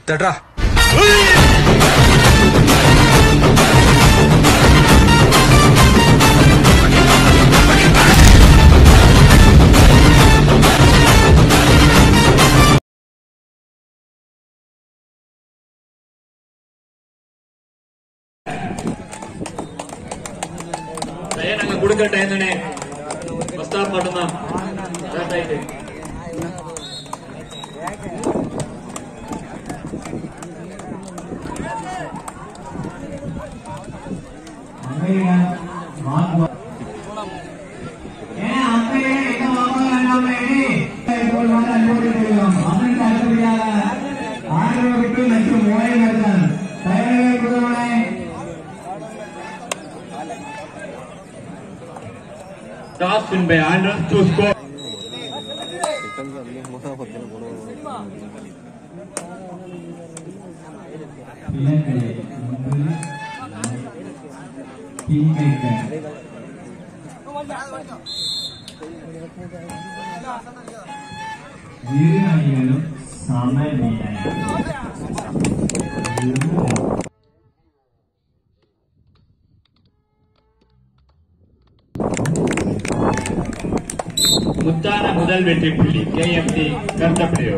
தட்ரா ஐயா நாங்க கொடுக்குற டைம் தானே பஸ் ஸ்டாப் மட்டும்தான் ஸ்டார்ட் ஆயிட்டு toss win by Andrews to score இரு அணிகளும் சமநிலை முத்தான முதல் வெற்றி புள்ளி கேஎம்டி கருத்தப்படையோ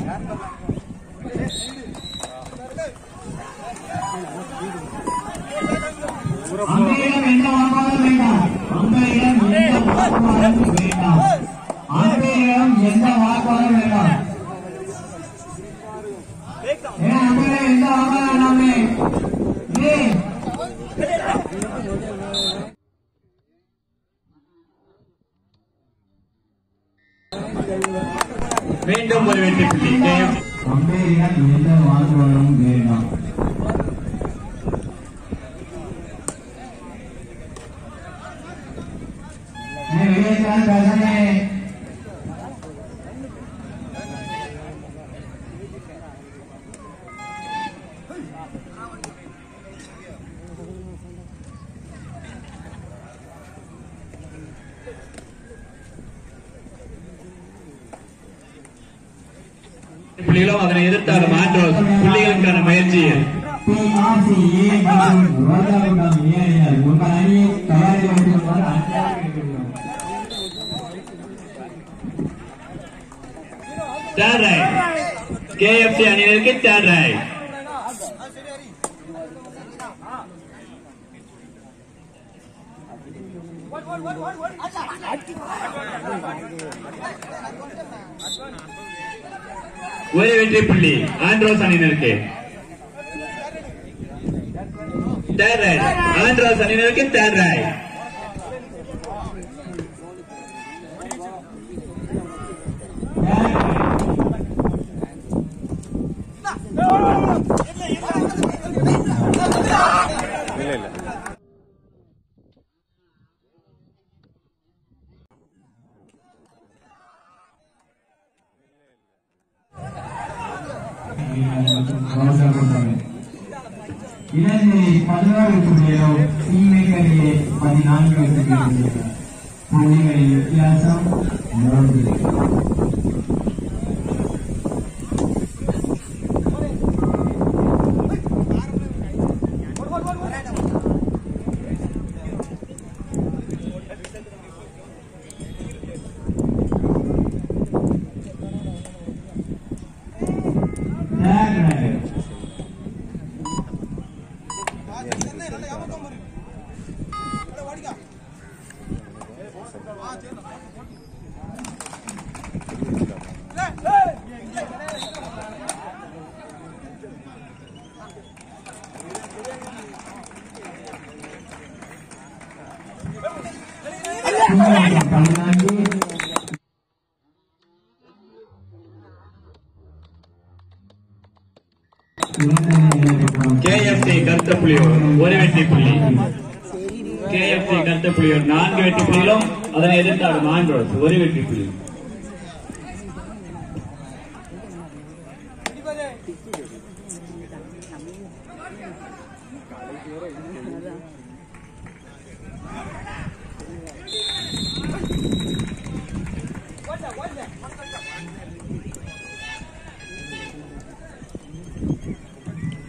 அம்பையிடம் எந்த வாக்குவாதம் வேண்டாம் அம்பையிடம் எந்த வாக்குவாதம் வேண்டாம் அம்பையிடம் எந்த வாக்குவாதம் வேண்டாம் ஏன் அம்பையிடம் எந்த வாக்குவாதம் வேண்டாமே ஏய் மீண்டும் ஒரு வெற்றி புள்ளி கேஎம் அம்பையிடம் எந்த வாக்குவாதமும் வேண்டாம் ஏய், வெளியே சார் பேசுறேன் புள்ளிகளும் அதனை எதிர்த்தாலும் ஆண்ட்ரோஸ் புள்ளிகளுக்கான முயற்சியில் PRCA மற்றும் ரோஜாவுடன் ஏறினர் உங்கள் அணியை தயாரித்து வைத்திருப்பது அன்றாடம் கேட்டுள்ளோம். தேர்ட் ரைட் கேஎஃப்சி அணியினருக்கு தேர்ட் ரைட் ஒரு வெற்றி புள்ளி ஆண்ட்ரோஸ் அணியினருக்கு தேர்ட் ரைட் ஆண்ட்ரோஸ் அணியினருக்கு தேர்ட் ரைட் இரண்டு பதினோரு புள்ளிகளும் சீமைக்கரையே பதினான்கு புள்ளிகள் புள்ளிகளின் வித்தியாசம் மூன்று Third right. பதினான்கு கேஎஃப்சி கருத்த புள்ளியோர் ஒரு வெற்றி புள்ளி கேஎஃப்சி கருத்த புள்ளியோர் நான்கு வெற்றி புள்ளிகளும் அதனை எதிர்த்தாடும் ஆண்ட்ரோஸ் ஒரு வெற்றி புள்ளி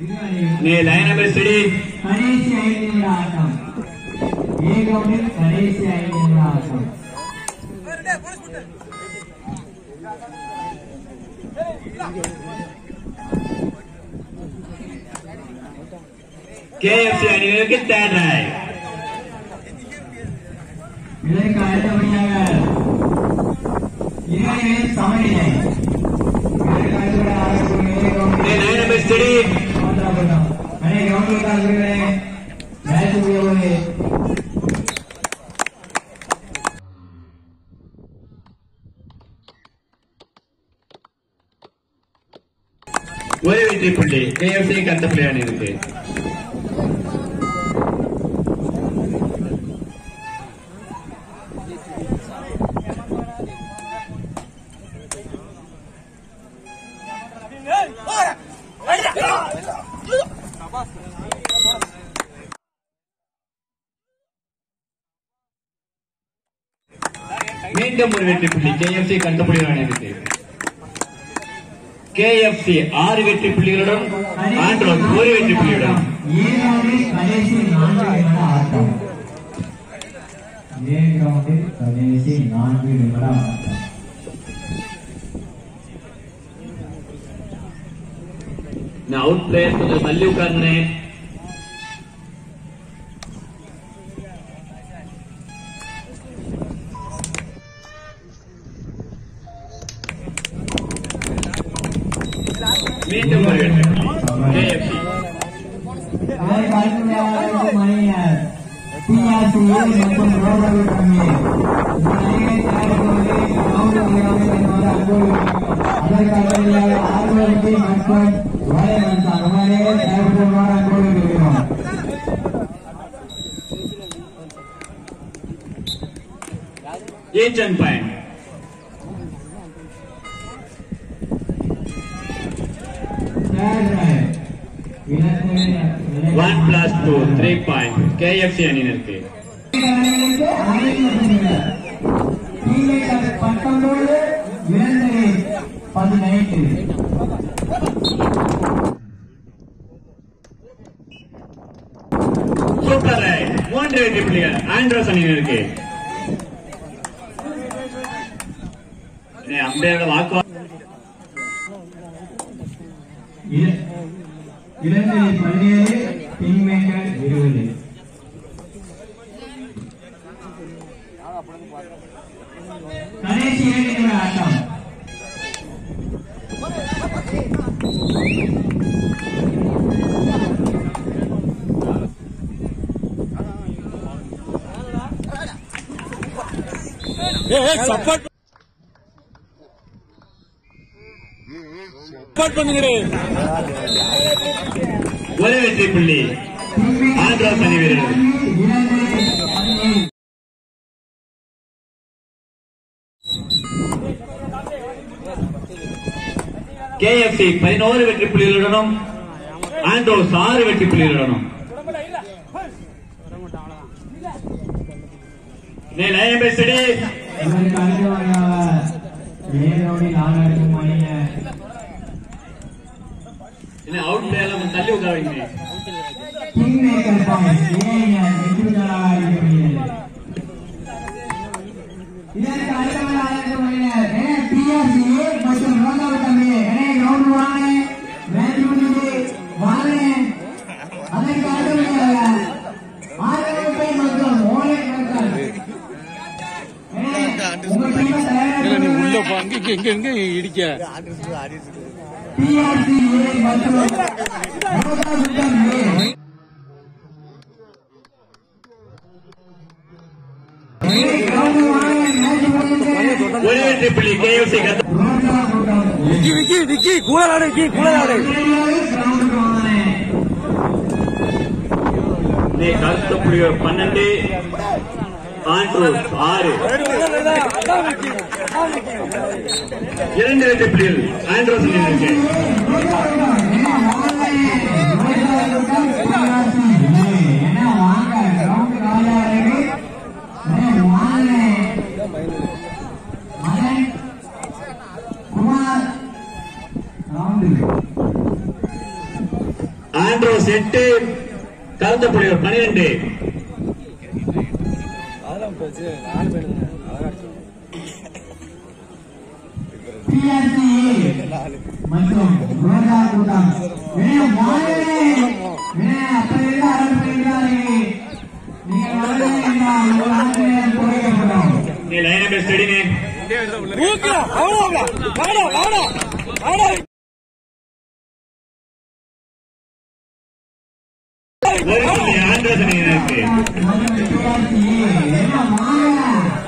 நீ லைன் நம்பர் ஸ்டடி கடைசி ஐந்து நிமிட ஆட்டம் ஏ கிரவுண்டில் கடைசி ஐந்து நிமிட ஆட்டம் கேஎஃப்சி அணிகளுக்கு தேர்ட் ரைட் இதற்கு அடுத்தபடியாக இளைஞர் சமநிலை இதற்கு அடுத்தபடியாக ஆடக்கூடிய ஏ நீ கிரவுண்டில் லைன் நம்பர் ஸ்டடி மூன்றாவது அணை கிரவுண்டில் வீரர்களே மேட்ச் முடியவில்லை ஒரு வெற்றி புள்ளி கேஎஃப்சி கந்த புள்ளி அணிகளுக்கு மீண்டும் ஒரு வெற்றி புள்ளி கேஎஃப்சி கந்த புள்ளி அணிகளுக்கு கேஎஃப்சி ஆறு வெற்றி புள்ளிகளுடன் ஆண்ட்ரோஸ் ஒரு வெற்றி புள்ளியுடன் ஏ கிரவுண்டில் கடைசி நான்கு நிமிட ஆட்டம் ஏ கிரவுண்டில் கடைசி நான்கு நிமிட ஆட்டம் நான் அவுட் பிளேயர் கொஞ்சம் தள்ளி உட்கார்ந்தேன் மீண்டும் ஒரு வெற்றி புள்ளி கேஎஃப்சி இதற்கு அடுத்தபடியாக மணியர் பிஆர்சி மற்றும் ரோடரி கம்மி இந்த அணியை தயாரிப்பவர்கள் கிரவுண்ட் விளையாட்டு என்பது அன்போடு அதற்கு அடுத்தபடியாக ஆர்வத்தி மற்றும் வயலன்ஸ் அவ்வாறே தயாரிப்பவர்கள் அன்போடு இருக்கிறோம் each and point third raid இலக்கு one plus two three point KFC அணியினருக்கு பத்தொன்பது இரண்டு பதினைந்து சூப்பர் ரைட் மூன்று வெற்றி புள்ளிகள் ஆண்ட்ரோஸ் அணியினருக்கு அம்பையர்கள் வாக்குவா இலங்கை பதினேழு கிங்மேக்கர் இருபது கடைசி இரண்டு நிமிட ஆட்டம் சப்போர்ட் சப்போர்ட் பண்ணுங்கடே ஒரு வெற்றி புள்ளி ஆண்ட்ரோஸ் அணி வீரர்கள் இரண்டு பதினேழு கேஎஃப்சி பதினோரு வெற்றி புள்ளிகளுடனும் ஆண்ட்ரோஸ் ஆறு வெற்றி புள்ளிகளுடனும் நீ லைன் பேசடி இதற்கு அடுத்தபடியாக ஏழோடி நாலாயிரத்து மணியர் என்ன அவுட் பிளேயர்ல தள்ளி உட்கார வைங்க கிங்மேக்கர் பாயிண்ட் ஏஎன் வெற்றிகளாக இருக்கப்படுகிறது இதற்கு அடுத்தவர்கள் அழைக்கப்படுகிறார் என பிஆர்சி மற்றும் ரோகாவு தம்பி என கிரவுண்ட் வாங்க மேட்ச் முடிஞ்சு வாங்க அதற்கு அடுத்தபடியாக ஆயிரம் பேர் மற்றும் ஓலை மக்கள் உங்க டீமை இல்ல நீ உள்ள தயாராக போ அங்க இங்க இங்க இங்க இடிக்க பிஆர்சி மற்றும் ரோகாவு தம்பி கிரவுண்ட் வாங்க மேட்ச் முடிஞ்சு ஒரு வெற்றி புள்ளி கேஎஃப்சி கத்த ரோஜா கூட்டம் விக்கி விக்கி விக்கி கூலராடு விக்கி கூலராடு கிரவுண்ட் வாங்க நீ கருத்த புள்ளிகள் பன்னெண்டு ஆண்ட்ரோஸ் ஆறு இரண்டு வெற்றி புள்ளிகள் ஆண்ட்ரோஸ் அணியினருக்கு ஆண்ட்ரோஸ் எட்டு கருத்தப்புலியூர் பனிரெண்டு அதெல்லாம் போச்சு நாலு பேர் அழகா அடிச்சு பிஆர்சி மற்றும் ரோஜா கூட்டம் வேணும் வாழவே வேணும் அப்படி இருந்தா அருள் பண்ணிருந்தாரு நீங்க வரவே என்றால் ஒரு ஆசிரியர் குறைக்கப்படும் நீ லைன் நம்பர் ஸ்டடினே ஊக்கா அவ்வளோ வாடா வாடா வாடா ஒரு புள்ளி ஆண்ட்ரோஸ் அணியினருக்கு மற்றும் பிஆர்சி வேணும் வாழ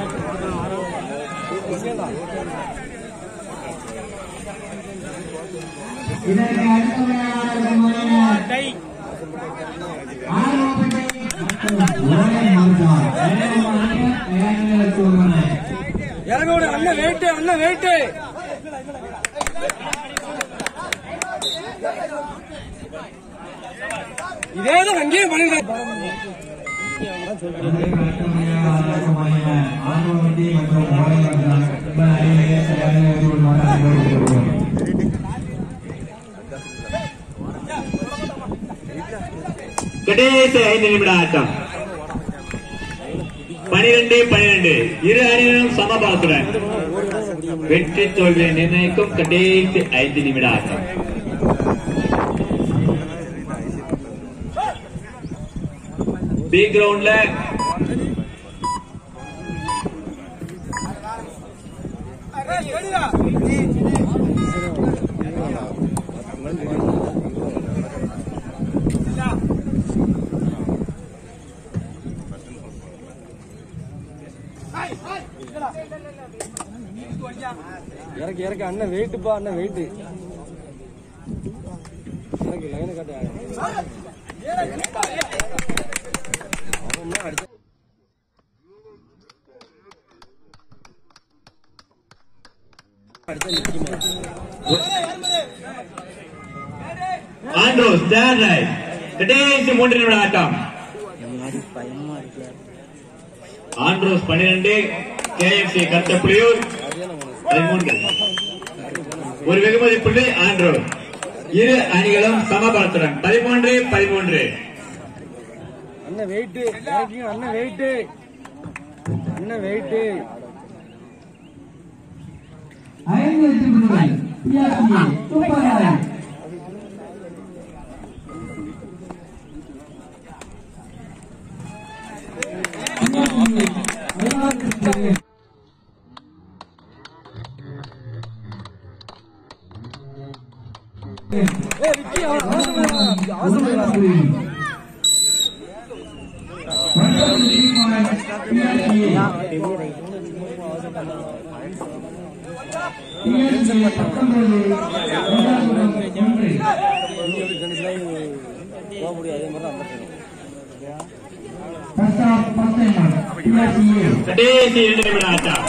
இதற்கு அடுத்தபடியாக மாநில ஆரோப்பட்டை மற்றும் ஒரே மாற்றம் வேணுமானிய வேலைகளை சோதனை இறங்க விடு அண்ணன் வெயிட் அண்ணன் வெயிட் இதேதான் அங்கேயும் பண்ணிருக்கேன் கடைசி ஐந்து நிமிட ஆட்டம் பனிரெண்டு பனிரெண்டு இரு அணியினரும் சமபாலத்துடன் வெற்றி தோல்வியை நிர்ணயிக்கும் கடைசி ஐந்து நிமிட ஆட்டம் பி கிரவுண்ட்ல இறக்கி இறக்கி அண்ணன் வெயிட்டுப்பா அண்ணன் வெயிட் இறக்கி லைனை காட்டு அவன் அடிச்ச அடிச்சா நிக்குமா ஆண்ட்ரோஸ் தேர்ட் ரைட் கடைசி மூன்று நிமிட ஆட்டம் ஆண்ட்ரோஸ் பன்னிரண்டு கேஎஃப்சி கருத்தப்புலியூர் பதிமூன்று ஒரு வெகுமதி புள்ளி ஆண்ட்ரோஸ் இரு அணிகளும் சமபலத்துடன் பதிமூன்று பதிமூன்று அண்ணன் வெயிட் இறக்கி அண்ணன் வெயிட் அண்ணன் வெயிட் ஐந்து வெற்றி புள்ளிகள் பிஆர்சி சூப்பர் ரைட் ஏ விக்கி அவசரம் அவசரம் போக முடியாது அதே மாதிரி தான் அந்த கடைசி இரண்டு நிமிட ஆட்டம்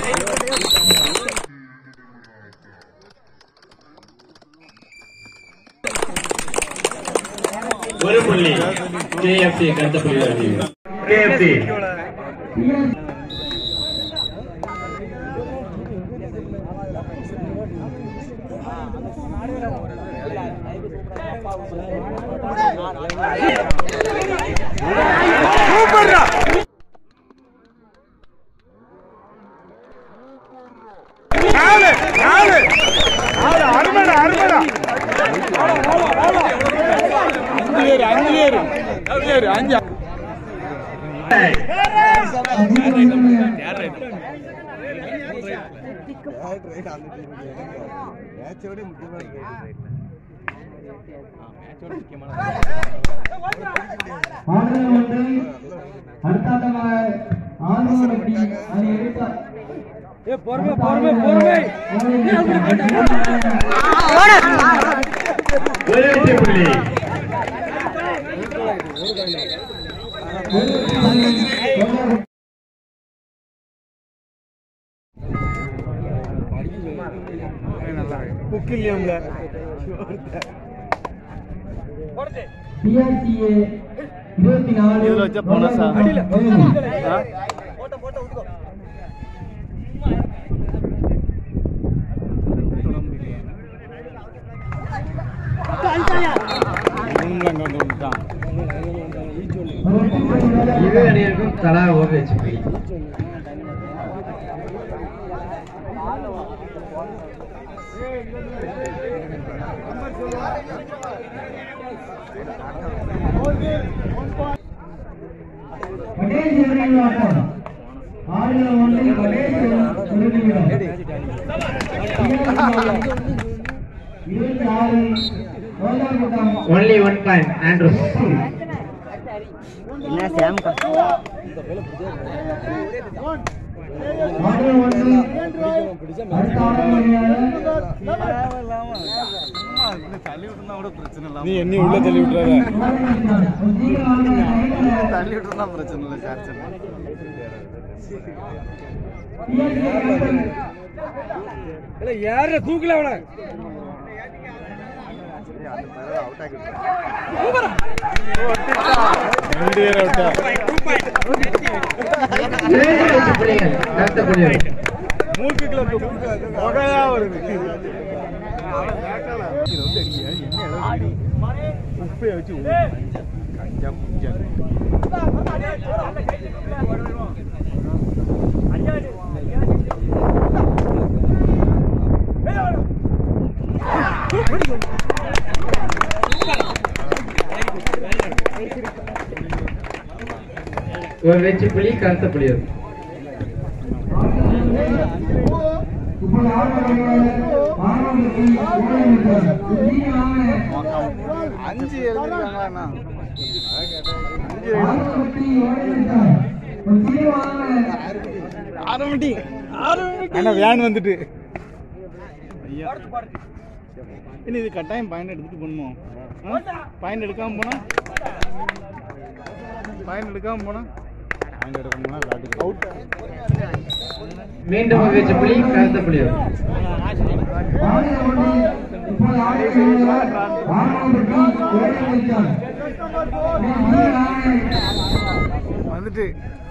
ஒரு புள்ளி கேஎஃப்சி கருத்தப்புலியூர் அணி கேஎஃப்சி அடுத்தாட்டமாக ஆர்வம் அதை எடுத்தார் ஏ பொறுமை பொறுமை பொறுமை ஒரு வெற்றி புள்ளி பிஆர்சிஏ இருபத்தி நாலு இதுல வச்ச போனஸா? தலா ஒரு வெற்றி புள்ளி கடைசி இரண்டு ஆட்டம் ஆடுகள ஒன்றில் கடைசி ஒரு நிமிடம் இருபத்தி ஆறு ரோஜாகுட்டம் Only one point, Andrews. ஆடுகள ஒன்று அடுத்த ஆடுகள நீ என்னி உள்ள தள்ளி விட்டுறாத தள்ளி விட்டுறதா பிரச்சனை இல்லை சார்ஜ் இல்ல யார தூக்கல அவன ரெண்டு பேரை விட்டா இரண்டு வெற்றி புள்ளிகள் அடுத்த புள்ளிகள் மூக்குக்குள்ள புகையா வருது உப்பைய வச்சு கஞ்சா புஞ்சா ஒரு வெற்றி புள்ளி கருத்த புள்ளிகள் இப்போது ஆடுகள மாணவர்களுக்கு ஓட நிமிடம் அஞ்சு எழுதிருக்காங்களா ஆறுபத்தி ஓட நிமிடம் ஒரு தீர்வான ஆரம்பிட்டி ஆனா வேன் வந்துட்டு ஐயா இனி இது கட்டாயம் பாயிண்ட் எடுத்துட்டு போகணுமோ பாயிண்ட் எடுக்காம போனா பாயிண்ட் எடுக்காம போனா பாயிண்ட் எடுக்காம போனா விளையாட்டுக்கு அவுட் மீண்டும் ஒரு வெற்றி புள்ளி கருத்த புள்ளிகள் ஆடுகள ஒன்றில் இப்போது ஆடுகள மாணவர்களுக்கு ஓட நிமிடம் வந்துட்டு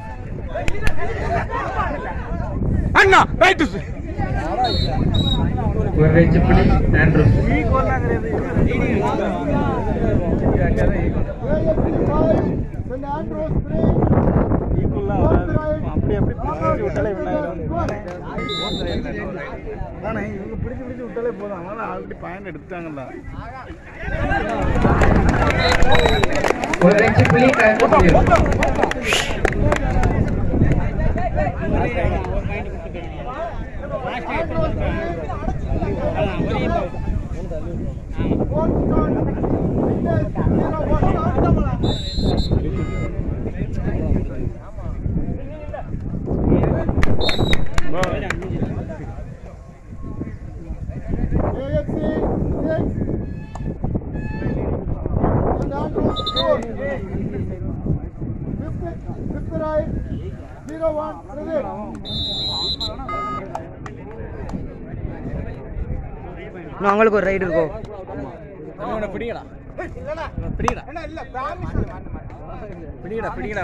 அண்ணா ரைட்டு ஒரு வெற்றி புள்ளி ஆண்ட்ரூஸ் அப்படி அப்படி பிடிச்சி விட்டாலே தானே இவங்க பிடிச்சி பிடிச்சி விட்டாலே போதும் அதனால ஆல்ரெடி பாயிண்ட் எடுத்துட்டாங்கல்ல ஒரு வெற்றி புள்ளி கருத்த புள்ளிகள் இன்னும் அவங்களுக்கு ஒரு ரைடு இருக்கும் பிடிக்கடா பிடிக்கடா பிடிக்கடா பிடிக்கடா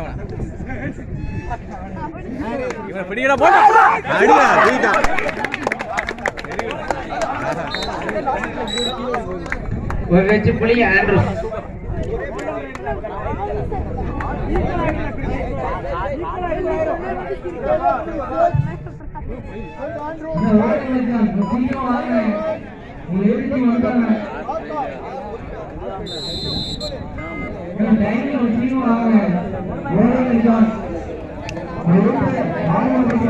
இவனை பிடிக்கடா போடா அடிடா அடிடா ஒரு வெற்றி புள்ளி ஆண்ட்ரூஸ் வாங்க